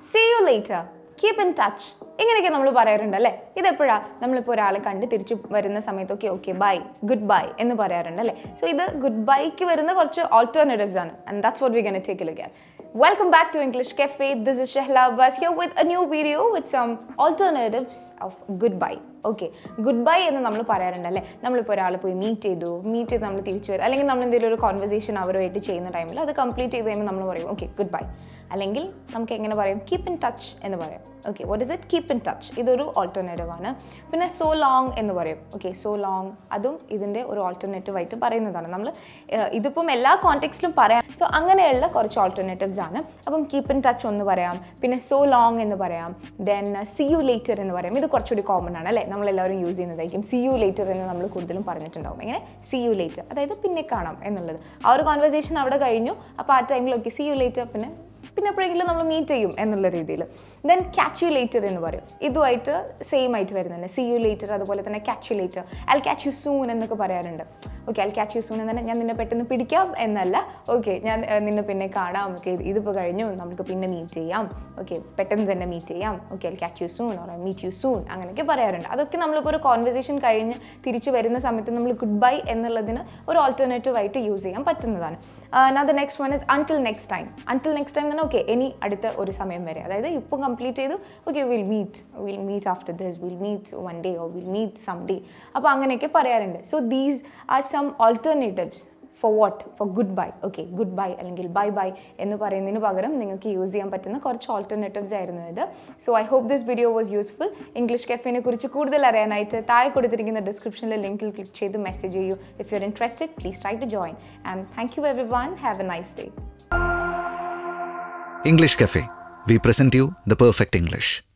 See you later keep in touch ഇങ്ങനെയൊക്കെ നമ്മൾ പറയാറുണ്ട് അല്ലേ ഇതെപ്പോഴാ നമ്മളിപ്പോൾ ഒരാളെ കണ്ട് തിരിച്ചു വരുന്ന സമയത്തൊക്കെ ഓക്കെ ബൈ ഗുഡ് ബൈ എന്ന് പറയാറുണ്ട് അല്ലേ സോ ഇത് ഗുഡ് ബൈക്ക് വരുന്ന കുറച്ച് ഓൾട്ടർനേറ്റീവ്സ് ആണ് and that's what we gonna take look at welcome back to English cafe this is Shehla bus here with a new video with some alternatives of goodbye okay goodbye എന്ന് നമ്മൾ പറയാറുണ്ട് അല്ലേ നമ്മളിപ്പോൾ ഒരാളെ പോയി meet ചെയ്തു meet ചെയ്ത് നമ്മൾ തിരിച്ചു വരും അല്ലെങ്കിൽ നമ്മൾ എന്തെങ്കിലും ഒരു കോൺവെർസേഷൻ അവരുമായിട്ട് ചെയ്യുന്ന ടൈമിൽ അത് കംപ്ലീറ്റ് ചെയ്ത് കഴിയുമ്പോൾ നമ്മൾ പറയും ഓക്കെ ഗുഡ് ബൈ അല്ലെങ്കിൽ നമുക്ക് എങ്ങനെ പറയും കീപ്പ് ഇൻ ടച്ച് എന്ന് പറയും okay what is it keep in touch ഇതൊരു ഓൾട്ടർനേറ്റീവ് ആണ് പിന്നെ സോ ലോങ് എന്ന് പറയും ഓക്കെ സോ ലോങ് അതും ഇതിൻ്റെ ഒരു ഓൾട്ടർനേറ്റീവ് ആയിട്ട് പറയുന്നതാണ് നമ്മൾ ഇതിപ്പം എല്ലാ കോണ്ടെക്സ്റ്റിലും പറയാം സോ അങ്ങനെയുള്ള കുറച്ച് ഓൾട്ടർനേറ്റീവ്സ് ആണ് അപ്പം കീപ്പ് ഇൻ ടച്ച് ഒന്ന് പറയാം പിന്നെ സോ ലോങ് എന്ന് പറയാം ദെൻ സി യു ലേറ്റർ എന്ന് പറയാം ഇത് കുറച്ചുകൂടി കോമൺ ആണ് അല്ലേ നമ്മളെല്ലാവരും യൂസ് ചെയ്യുന്നതായിരിക്കും സി യു ലേറ്റർ എന്ന് നമ്മൾ കൂടുതലും പറഞ്ഞിട്ടുണ്ടാവും എങ്ങനെ സി യു ലേറ്റർ അതായത് പിന്നെ കാണാം എന്നുള്ളത് ആ ഒരു കോൺവെർസേഷൻ അവിടെ കഴിഞ്ഞു അപ്പോൾ ആ ടൈമിൽ ഓക്കെ സി യു ലേറ്റർ പിന്നെ പിന്നെ എപ്പോഴെങ്കിലും നമ്മൾ മീറ്റ് ചെയ്യും എന്നുള്ള രീതിയിൽ ദെൻ ക്യാച്ച് യു ലേറ്റർ എന്ന് പറയും ഇതുമായിട്ട് സെയിം ആയിട്ട് വരുന്നുണ്ട് സി യു ലേറ്റർ അതുപോലെ തന്നെ catch you later I'll catch you soon എന്നൊക്കെ പറയാറുണ്ട് okay I'll catch you soon എന്ന് ഞാൻ നിന്നെ പെട്ടെന്ന് പിടിക്കാം എന്നല്ല ഓക്കെ ഞാൻ ഏർ, നിന്നെ പിന്നെ കാണാം ഓക്കെ ഇതിപ്പോൾ കഴിഞ്ഞു നമുക്ക് പിന്നെ മീറ്റ് ചെയ്യാം ഓക്കെ പെട്ടെന്ന് തന്നെ മീറ്റ് ചെയ്യാം okay I'll catch you soon or meet you soon അങ്ങനെയൊക്കെ പറയാറുണ്ട് അതൊക്കെ നമ്മളിപ്പോൾ ഒരു കോൺവെർസേഷൻ കഴിഞ്ഞ് തിരിച്ച് വരുന്ന സമയത്ത് നമ്മൾ ഗുഡ് ബൈ എന്നുള്ളതിന് ഒരു ഓൾട്ടർനേറ്റീവ് ആയിട്ട് യൂസ് ചെയ്യാൻ പറ്റുന്നതാണ് നാ the next one is until next time until next time തന്നെ ഓക്കെ ഇനി അടുത്ത ഒരു സമയം വരെ അതായത് ഇപ്പോൾ കംപ്ലീറ്റ് ചെയ്തു okay will meet will meet after this will meet one day or will meet some day അപ്പോൾ അങ്ങനെയൊക്കെ പറയാറുണ്ട് so these are some alternatives for what for goodbye okay goodbye അല്ലെങ്കിൽ ബൈ ബൈ എന്ന് പറയുന്നതിന് പകരം നിങ്ങൾക്ക് use ചെയ്യാൻ പറ്റുന്ന കുറച്ച് ഓൾട്ടർനേറ്റീവ്സ് ആയിരുന്നു ഇത് so I hope this video was useful English കെഫിനെ കുറിച്ച് കൂടുതൽ അറിയാനായിട്ട് താഴെ കൊടുത്തിരിക്കുന്ന ഡിസ്ക്രിപ്ഷനിലെ ലിങ്കിൽ ക്ലിക്ക് ചെയ്ത് മെസ്സേജ് ചെയ്യൂ if you are interested please try to join and thank you everyone have a nice day English Cafe. We present you the perfect English.